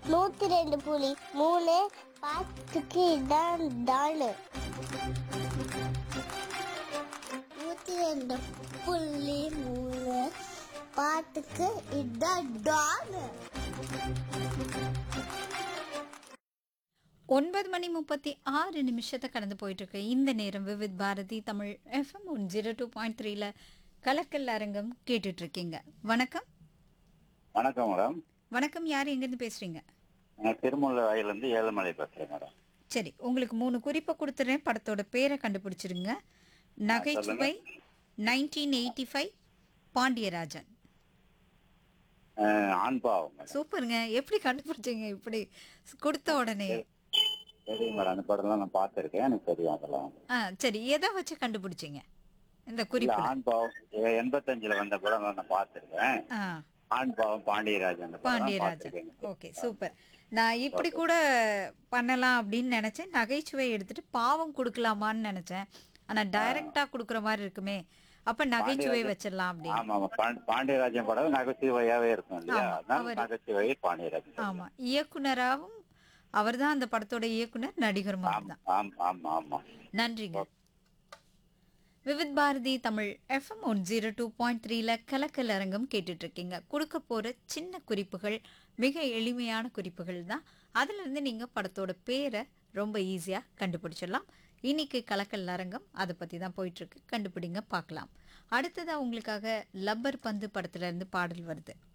நூத்தி ரெண்டு புலி மூணு பாத்துக்கு இதான் தானு நூத்தி ரெண்டு புள்ளி மூணு பாட்டுக்கு இதான் டானு ஒன்பது மணி முப்பத்தி ஆறு நிமிஷத்தை கடந்து போயிட்டு இருக்கு இந்த நேரம் Vividh Bharati Tamil FM one zero two point த்ரீல கலக்கல் அரங்கம் கேட்டுட்டு இருக்கீங்க வணக்கம் வணக்கம் மேடம் வணக்கம் யார் எங்கேருந்து பேசுறீங்க நான் திருமூல வாயிலிருந்து ஏழுமலை பேசுறேன் மேடம் சரி உங்களுக்கு மூணு குறிப்பை கொடுத்துறேன் படத்தோட பேரை கண்டுபிடிச்சிருங்க நகைச்சுவை நைன்டீன் எயிட்டி ஃபைவ் பாண்டியராஜன் அஹ், ஆண் பாவம் மேடம் சூப்பருங்க எப்படி கண்டுபிடிச்சீங்க இப்படி கொடுத்த உடனே சரி மேடம் அந்த படம்லாம் நான் பார்த்துருக்கேன் எனக்கு தெரியும் அதெல்லாம் ஆ சரி எதை வச்சு கண்டுபிடிச்சீங்க இந்த இல்ல குறிப்பு ஆண் பாவம் எ- எண்பத்தஞ்சுல வந்த படம் நான் பார்த்துருக்கேன் ஆ ஆண் பாவம் பாண்டியராஜன் அந்த படம் பாண்டியராஜன் பார்த்திருக்கேன். ஓகே சூப்பர் நான் இப்படி கூட பண்ணலாம் அப்படின்னு நினைச்சேன் நகைச்சுவை எடுத்துட்டு பாவம் கொடுக்கலாமான்னு நினைச்சேன் ஆனா டைரக்டா கொடுக்குற மாதிரி இருக்குமே அப்ப நகைச்சுவை வச்சிடலாம் அப்படின்னு ஆமா ஆமா பாண்டி- பாண்டியராஜன் படம் நகைச்சுவையாவே இருக்கும் இல்லையா ஆமா, அதனால அவரு- நகைச்சுவை பாண்டியராஜன் ஆமா இயக்குனராகவும் அவர்தான் அந்த படத்தோட இயக்குனர் நடிகரும் அவர்தான் ஆமா ஆமா ஆமா நன்றிங்க Vividh Bharati Tamil FM one zero two point த்ரீல கலக்கல் அரங்கம் கேட்டுட்டு இருக்கீங்க கொடுக்க போற சின்ன குறிப்புகள் மிக எளிமையான குறிப்புகள் தான் அதுல இருந்து நீங்க படத்தோட பேரை ரொம்ப ஈஸியா கண்டுபிடிச்சிடலாம் இன்னைக்கு கலக்கல் அரங்கம் அதை பத்தி தான் போயிட்டு இருக்கு கண்டுபிடிங்க பார்க்கலாம் அடுத்ததா உங்களுக்காக லப்பர் பந்து படத்துல இருந்து பாடல் வருது